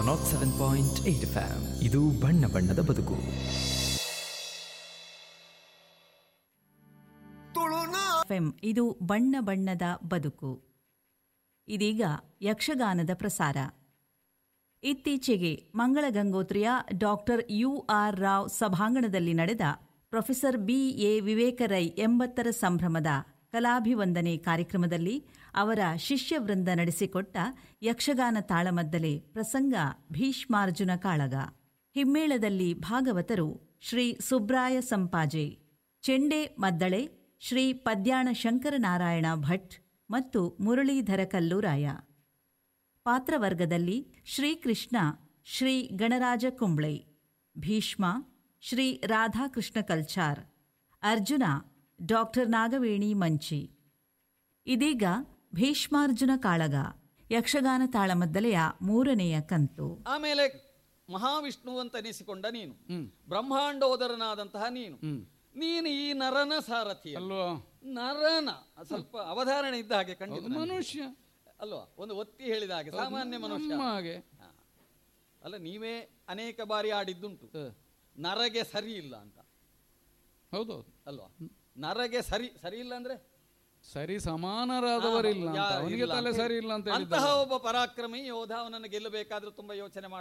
Not seven point eight FM ಇದು ಬಣ್ಣ ಬಣ್ಣದ ಬದುಕು ಎಫ್ಎಂ ಇದು ಬಣ್ಣ ಬಣ್ಣದ ಬದುಕು ಇದೀಗ ಯಕ್ಷಗಾನದ ಪ್ರಸಾರ ಇತ್ತೀಚೆಗೆ ಮಂಗಳ ಗಂಗೋತ್ರಿಯ ಡಾಕ್ಟರ್ ಯು ಆರ್ ರಾವ್ ಸಭಾಂಗಣದಲ್ಲಿ ನಡೆದ ಪ್ರೊಫೆಸರ್ ಬಿ ಎ ವಿವೇಕರೈ ಎಂಬತ್ತರ ಸಂಭ್ರಮದ ಕಲಾಭಿವಂದನೆ ಕಾರ್ಯಕ್ರಮದಲ್ಲಿ ಅವರ ಶಿಷ್ಯವೃಂದ ನಡೆಸಿಕೊಟ್ಟ ಯಕ್ಷಗಾನ ತಾಳಮದ್ದಲೆ ಪ್ರಸಂಗ ಭೀಷ್ಮಾರ್ಜುನ ಕಾಳಗ ಹಿಮ್ಮೇಳದಲ್ಲಿ ಭಾಗವತರು ಶ್ರೀ ಸುಬ್ರಾಯ ಸಂಪಾಜೆ ಚೆಂಡೆ ಮದ್ದಳೆ ಶ್ರೀ ಪದ್ಯಾಣ ಶಂಕರನಾರಾಯಣ ಭಟ್ ಮತ್ತು ಮುರಳೀಧರ ಕಲ್ಲೂರಾಯ ಪಾತ್ರವರ್ಗದಲ್ಲಿ ಶ್ರೀಕೃಷ್ಣ ಶ್ರೀ ಗಣರಾಜ ಕುಂಬ್ಳೆ ಭೀಷ್ಮ ಶ್ರೀ ರಾಧಾಕೃಷ್ಣ ಕಲ್ಚಾರ್ ಅರ್ಜುನ ಡಾಕ್ಟರ್ ನಾಗವೇಣಿ ಮಂಚಿ ಇದೀಗ ಭೀಷ್ಮಾರ್ಜುನ ಕಾಳಗ ಯಕ್ಷಗಾನ ತಾಳಮದ್ದಲೆಯ ಮೂರನೆಯ ಕಂತು ಆಮೇಲೆ ಮಹಾವಿಷ್ಣು ಅಂತ ಅನಿಸಿಕೊಂಡ ನೀನು ಬ್ರಹ್ಮಾಂಡೋದರನಾದಂತಹ ನೀನು ನೀನು ಈ ನರನ ಸಾರಥಿ ಅಲ್ವಾ ನರನ ಸ್ವಲ್ಪ ಅವಧಾರಣೆ ಇದ್ದ ಹಾಗೆ ಖಂಡಿತ ಅದು ನನಗೆ. ಮನುಷ್ಯ ಅಲ್ವಾ ಒಂದು ಒತ್ತಿ ಹೇಳಿದ ಹಾಗೆ ಸಾಮಾನ್ಯ ಮನುಷ್ಯ ನಮ್ಮ ಹಾಗೆ ಹಾ. ಅಲ್ಲ ನೀವೇ ಅನೇಕ ಬಾರಿ ಆಡಿದ್ದುಂಟು ಹ. ನರಗೆ ಸರಿ ಇಲ್ಲ ಅಂತ ಹೌದೌದು ಅಲ್ವಾ ನರಗೆ ಸರಿ ಸರಿ ಇಲ್ಲ ಅಂದ್ರೆ ಸರಿ ಸಮಾನರಾದವರಿಲ್ಲ ಅಂತ ಯಾ- ಅವನಿಗೆ ಇಲ್ಲ ತಲೆ ಅಂತ ಸರಿ ಇಲ್ಲ ಅಂತ ಅಂತಹ ಹೇಳಿದ್ದಾರೆ ಒಬ್ಬ ಪರಾಕ್ರಮಿ ಯೋಧ ಅವನನ್ನು ಗೆಲ್ಲಬೇಕಾದ್ರೆ ತುಂಬಾ ಯೋಚನೆ